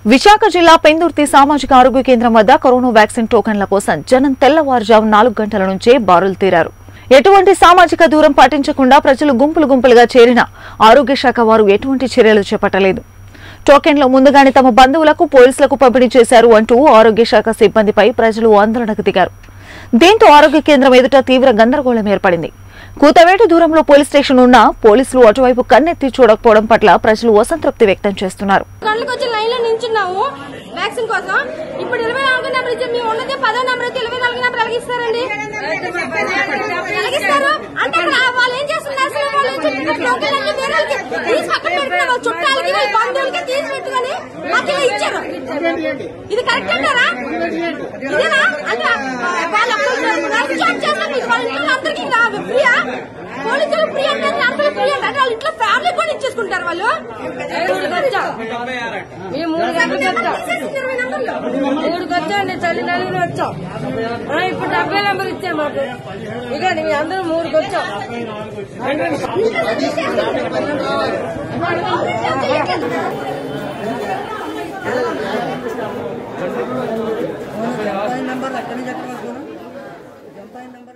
విశాఖ జిల్లా పెందుర్తి సామాజిక ఆరోగ్య కేంద్రం వద్ద కరోనా వ్యాక్సిన్ టోకన్ల కోసం జనం తెల్లవారుజాము నాలుగు గంటల నుంచే బారులు తీరారు ఎటువంటి సామాజిక దూరం పాటించకుండా ప్రజలు గుంపులు గుంపులుగా చేరిన ఆరోగ్య శాఖ వారు ఎటువంటి చర్యలు చేపట్టలేదు టోకెన్లు ముందుగానే తమ బంధువులకు పోలీసులకు పంపిణీ చేశారు అంటూ ఆరోగ్య శాఖ సిబ్బందిపై ప్రజలు ఆందోళనకు దిగారు దీంతో ఆరోగ్య కేంద్రం ఎదుట తీవ్ర గందరగోళం ఏర్పడింది కూతవేటు దూరంలో పోలీస్ స్టేషన్ ఉన్నా పోలీసులు అటువైపు కన్నెత్తి చూడకపోవడం పట్ల ప్రజలు అసంతృప్తి వ్యక్తం చేస్తున్నారు గంటలకు వచ్చి లైన్ లో నించున్నాము వ్యాక్సిన్ కోసం ఇప్పుడు ఇరవై నాలుగు నెంబర్ ఇచ్చి మేము ఉన్నది పదో నెంబర్ అయితే ఇరవై నాలుగు నెంబర్ ఎలాగిస్తారండి ఎలాగిస్తారు అంటే అక్కడ వాళ్ళు ఏం చేస్తున్నారు అసలు వాళ్ళు ఏం చెప్తున్నారు? టోకెన్ అన్ని వేరే వాళ్ళకి తీసి పక్కన పెట్టుకున్నారు వాళ్ళ చుట్టాలకి వాళ్ళ బంధువులకి తీసి పెట్టుకొని మాకు ఇలా ఇచ్చారు ఇది కరెక్ట్ అంటారా ఇదేనా అంటే వాళ్ళు అక్కడ చాట్ చేస్తారు మీకు వాళ్ళ ఇంట్లో అందరికీ ఫ్రీయా పోలీసులు ఫ్రీ అంటే అందరూ ఫ్రీ అంటే వాళ్ళ ఇంట్లో ఫ్యామిలీ కూడా ఇచ్చేసుకుంటారు వాళ్ళు మేము మూడు గంటలకు వచ్చాం ఇరవై నెంబర్లు మూడుకి వచ్చాండి చలి నలుగురు వచ్చాం ఆ, ఇప్పుడు డెబ్బై నెంబర్ ఇచ్చారు మాకు ఇక మీ అందరూ మూడుకి వచ్చాం నెంబర్ ఎక్కడి నుంచి ఎక్కడ వరకు ఎంత నెంబర్